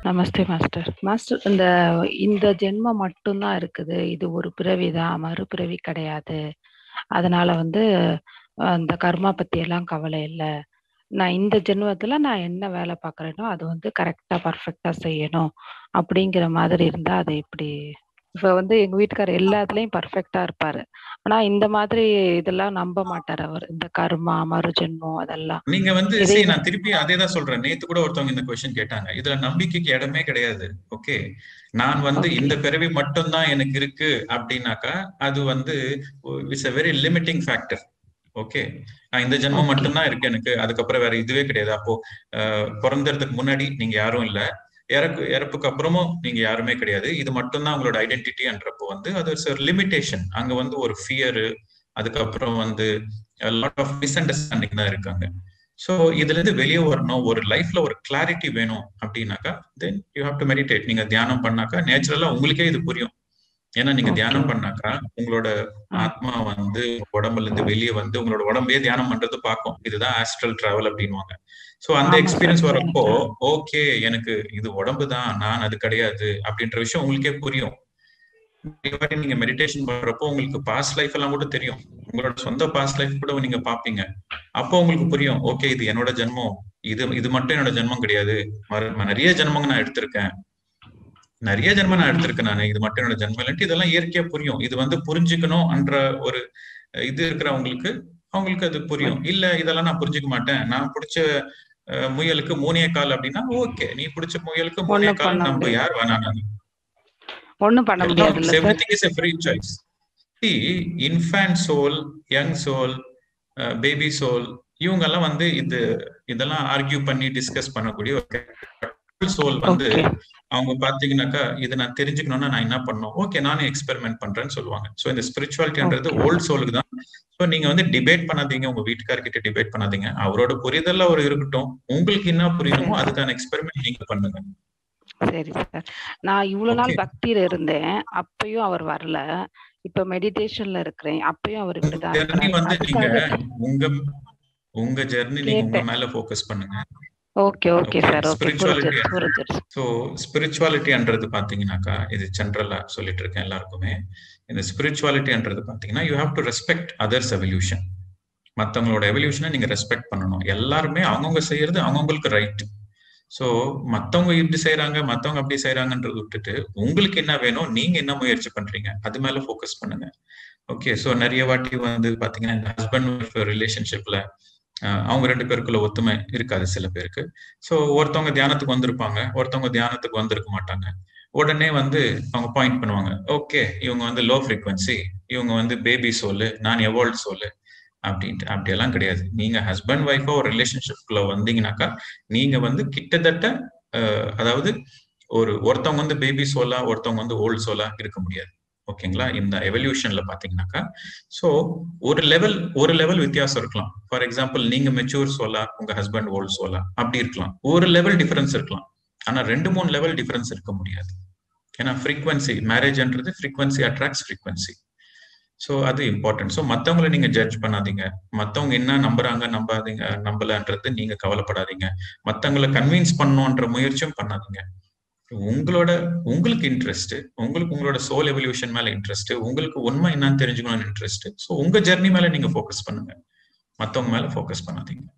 நமஸ்தே master. Master இந்த இந்த ஜென்மம் மட்டும் தான் இருக்குது. இது ஒரு பிறவி தான், மறுபிறவி கிடையாது. அதனால வந்து அ இந்த கர்மா பத்தியெல்லாம் கவலை இல்ல. நான் இந்த ஜென்மத்தில நான் என்ன வேலை பார்க்குறேனோ, அது வந்து கரெக்ட்டா, பெர்ஃபெக்ட்டா செய்யணும். அப்படிங்கிற மாதிரி இருந்தா அது எப்படி? இப்ப வந்து எங்க வீட்டுக்காரர் எல்லாத்துலயும் பெர்ஃபெக்ட்டா இருப்பாரு. ஆனா இந்த மாதிரி இதெல்லாம் நம்ப மாட்டாரு அவரு. இந்த கர்மா, மறுஜென்மம் அதெல்லாம். நீங்க வந்து இதை see நான் திருப்பி அதே தான் சொல்றேன். நேத்து கூட ஒருத்தவங்க இந்த கொஸ்டின் கேட்டாங்க. இதுல நம்பிக்கைக்கு இடமே கிடையாது. ஓகே. நான் வந்து ஓகே. இந்த பிறவி மட்டும் தான் எனக்கு இருக்கு அப்படின்னாக்கா, அது வந்து it's a very limiting factor. Okay. நான் இந்த ஜென்மம் ஓகே. மட்டும் தான் இருக்கு எனக்கு. அதுக்கப்புறம் வேற இதுவே கிடையாது. அப்போ அ பொறந்தறதுக்கு முன்னாடி நீங்க யாரும் இல்ல. இறக்கு இறப்புக்கு அப்புறமும் நீங்க யாருமே கிடையாது. இது மட்டும் தான் உங்களோட ஐடென்டிட்டின்றப்போ வந்து அது இட்ஸ் ஒரு லிமிட்டேஷன். அங்க வந்து ஒரு ஃபியர் அதுக்கப்புறம் வந்து a lot of misunderstanding தான் இருக்காங்க. சோ இதுல இருந்து வெளிய வரணும். ஒரு லைஃப்ல ஒரு கிளாரிட்டி வேணும் அப்படின்னாக்கா, then you have to meditate. நீங்க தியானம் பண்ணாக்கா நேச்சுரலா உங்களுக்கே இது புரியும். ஏன்னா நீங்க ஓகே. தியானம் பண்ணாக்கா, உங்களோட ஆ. ஆத்மா வந்து உடம்புல இருந்து வெளிய வந்து உங்களோட உடம்பையே தியானம் பண்றது பார்க்கும். இதுதான் ஆஸ்ட்ரல் டிராவல் அப்படின்னுவாங்க. சோ அந்த ஆமா எக்ஸ்பீரியன்ஸ் சார். வரப்போ, சரிங்க. ஓகே எனக்கு இது உடம்பு தான். நான் அது கிடையாது அப்படின்ற விஷயம் உங்களுக்கே புரியும். நிறைய வாட்டி நீங்க மெடிடேஷன் பண்றப்போ உங்களுக்கு பாஸ்ட் லைஃப் எல்லாம் கூட தெரியும். உங்களோட சொந்த பாஸ்ட் லைஃப் கூட நீங்க பார்ப்பீங்க. அப்போ உங்களுக்கு புரியும். ஓகே இது என்னோட ஜென்மம். இது இது மட்டும் என்னோட ஜென்மம் கிடையாது. மறு நிறைய ஜென்மங்க நான் எடுத்திருக்கேன். நிறைய ஜென்மம் நான் ம். எடுத்திருக்கேன் நானு. இது மட்டும் என்னோட ஜென்மம் இல்லன்ட்டு இதெல்லாம் இயற்கையா புரியும். இது வந்து புரிஞ்சுக்கணும்ன்ற ஒரு இது இருக்கிறவங்களுக்கு அவங்களுக்கு அது புரியும். இல்ல இதெல்லாம் நான் புரிஞ்சுக்க மாட்டேன். நான் புடிச்ச அ முயலுக்கு மூணே கால் அப்படின்னா, ஓகே. நீ புடிச்ச முயலுக்கு மூணே ஒண்ணும் கால் பண்ண நம்ப முடியாது. யார் வேணாம்னாங்க. ஒண்ணும் பண்ண எல்லாம் முடியாதுல்ல sir? Everything is a free choice. See, infant soul, young soul, a baby soul இவங்கெல்லாம் வந்து இது இதெல்லாம் ஆர்கியூ பண்ணி டிஸ்கஸ் பண்ணக்கூடிய ஒரு சோல் வந்து ஓகே. அவங்க பார்த்தீங்கன்னாக்கா, இத நான் தெரிஞ்சுக்கணும்னா நான் என்ன பண்ணணும்? ஓகே நானே எக்ஸ்பெரிமென்ட் பண்றேன்னு சொல்லுவாங்க. சோ இந்த ஸ்பிரிச்சுவாலிட்டின்றது ஓகே. ஓல்ட் சோலுக்கு தான். சோ நீங்க வந்து டிபேட் பண்ணாதீங்க. உங்க வீட்டுக்காரர்கிட்ட டிபேட் பண்ணாதீங்க. அவரோட புரிதல்ல அவர் இருக்கட்டும். உங்களுக்கு என்ன புரியணுமோ சரி. அதுக்கான எக்ஸ்பெரிமென்ட் நீங்க பண்ணுங்க. சரி சார். நான் இவ்வளோ ஓகே. நாள் பக்தியில இருந்தேன். அப்பயும் அவர் வரல. இப்ப மெடிடேஷன்ல இருக்கிறேன். அப்பயும் அவர் உங்க இப்படிதான் ஜெர்னி இருக்கிறாரு. வந்து நீங்க அதுக்காக உங்க உங்க ஜெர்னி நீங்க உங்க கேட்டேன். மேல ஃபோக்கஸ் பண்ணுங்க. Okay, okay okay. Sir. Okay. Spirituality புரிஞ்சிருச்சு, புரிஞ்சிருச்சு. சோ ஸ்பிரிச்சுவாலிட்டின்றது பார்த்தீங்கன்னாக்கா, இது ஜெனரலா சொல்லிட்டு இருக்கேன் எல்லாருக்குமே. இந்த ஸ்பிரிச்சுவாலிட்டின்றது பார்த்தீங்கன்னா, you have to respect others evolution. மத்தவங்களோட எவல்யூஷன நீங்க ரெஸ்பெக்ட் பண்ணணும். எல்லாருமே அவங்கவங்க செய்யறது அவங்கவங்களுக்கு ரைட். சோ மத்தவங்க இப்படி செய்றாங்க, மத்தவங்க அப்படி செய்றாங்கன்றத விட்டுட்டு, உங்களுக்கு என்ன வேணும்? நீங்க என்ன முயற்சி பண்றீங்க? அது மேல ஃபோக்கஸ் பண்ணுங்க. ஓகே. சோ நெறைய வாட்டி வந்து பார்த்தீங்கன்னா, இந்த ஹஸ்பண்ட் ஒய்ஃப் ரிலேஷன்ஷிப்ல அ அவங்க 2 பேருக்குள்ள ஒத்துமை இருக்காது சில பேருக்கு. சோ ஒருத்தவங்க தியானத்துக்கு வந்திருப்பாங்க. ஒருத்தவங்க தியானத்துக்கு வந்திருக்க மாட்டாங்க. உடனே வந்து அவங்க பாயிண்ட் பண்ணுவாங்க. ஓகே இவங்க வந்து லோ ஃப்ரீக்வென்சி. இவங்க வந்து பேபி சோலு. நான் எவால்வ்ட் சோலு. அப்படின்ட்டு. அப்படியெல்லாம் கிடையாது. நீங்க ஹஸ்பண்ட் ஒய்ஃபா ஒரு ரிலேஷன்ஷிப்குள்ள வந்தீங்கன்னாக்கா, நீங்க வந்து கிட்டத்தட்ட அ அதாவது ஒரு ஒருத்தவங்க வந்து பேபி சோலா, ஒருத்தவங்க வந்து ஓல்ட் சோலா இருக்க முடியாது. ஓகேங்களா? இந்த எவல்யூஷன்ல பார்த்தீங்கன்னாக்கா, சோ ஒரு லெவல் ஒரு லெவல் வித்தியாசம் இருக்கலாம். ஃபார் எக்ஸாம்பிள் நீங்க மெச்சூர் சோலா, உங்க ஹஸ்பண்ட் ஓல்ட் சோலா அப்படி இருக்கலாம். ஒரு லெவல் டிஃபரன்ஸ் இருக்கலாம். ஆனா 2, 3 லெவல் டிஃபரன்ஸ் இருக்க முடியாது. ஏன்னா ஃப்ரீக்வென்சி மேரேஜ்ன்றது ஃப்ரீக்வென்சி அட்ராக்ட்ஸ் ஃப்ரீக்வென்சி. சோ அது இம்பார்ட்டன்ட். சோ மத்தவங்கள நீங்க ஜட்ஜ் பண்ணாதீங்க. மத்தவங்க என்ன நம்புறாங்க, நம்பாதீங்க நம்பலன்றது நீங்க கவலைப்படாதீங்க. மத்தவங்கள கன்வின்ஸ் பண்ணணும்ன்ற முயற்சியும் பண்ணாதீங்க. உங்களோட உங்களுக்கு இன்ட்ரெஸ்ட். உங்களுக்கு உங்களோட சோல் எவல்யூஷன் மேல இன்ட்ரெஸ்ட். உங்களுக்கு உண்மை என்னன்னு தெரிஞ்சுக்கணும்னு இன்ட்ரெஸ்ட். சோ உங்க ஜெர்னி மேல நீங்க ஃபோக்கஸ் பண்ணுங்க. மத்தவங்க மேல ஃபோக்கஸ் பண்ணாதீங்க.